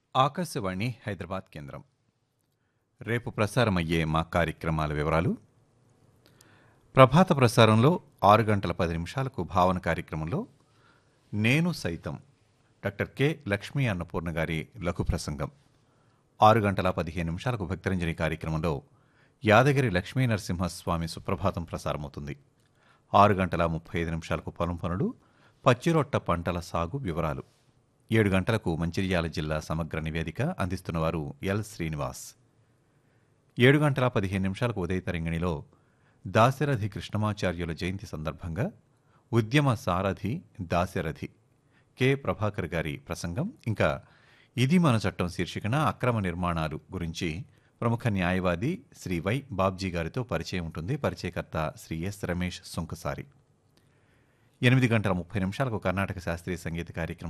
ఆకాశవాణి హైదరాబాద్ కేంద్రం రేపు ప్రసారమయ్యే మా కార్యక్రమాల వివరాలు ప్రభాత ప్రసారంలో ఆరు గంటల పది నిమిషాలకు భావన కార్యక్రమంలో నేను సైతం డాక్టర్ కె లక్ష్మీ అన్నపూర్ణ గారి లఘు ప్రసంగం ఆరు గంటల పదిహేను నిమిషాలకు భక్తరంజని కార్యక్రమంలో యాదగిరి లక్ష్మీ నరసింహస్వామి సుప్రభాతం ప్రసారమవుతుంది ఆరు గంటల ముప్పై ఐదు నిమిషాలకు పొలం పనులు పచ్చిరొట్ట పంటల సాగు వివరాలు ఏడు గంటలకు మంచిర్యాల జిల్లా సమగ్ర నివేదిక అందిస్తున్నవారు ఎల్ శ్రీనివాస్ ఏడు గంటల పదిహేను నిమిషాలకు ఉదయ తరంగిణిలో దాశరథి కృష్ణమాచార్యుల జయంతి సందర్భంగా ఉద్యమ సారథి దాశరథి కె ప్రభాకర్ గారి ప్రసంగం ఇంకా ఇది మన చట్టం శీర్షికన అక్రమ నిర్మాణాలు గురించి ప్రముఖ న్యాయవాది శ్రీ వై బాబ్జీ గారితో పరిచయం ఉంటుంది పరిచయకర్త శ్రీ ఎస్ రమేష్ సుంకసారి ఎనిమిది గంటల ముప్పై నిమిషాలకు కర్ణాటక శాస్త్రీయ సంగీత కార్యక్రమం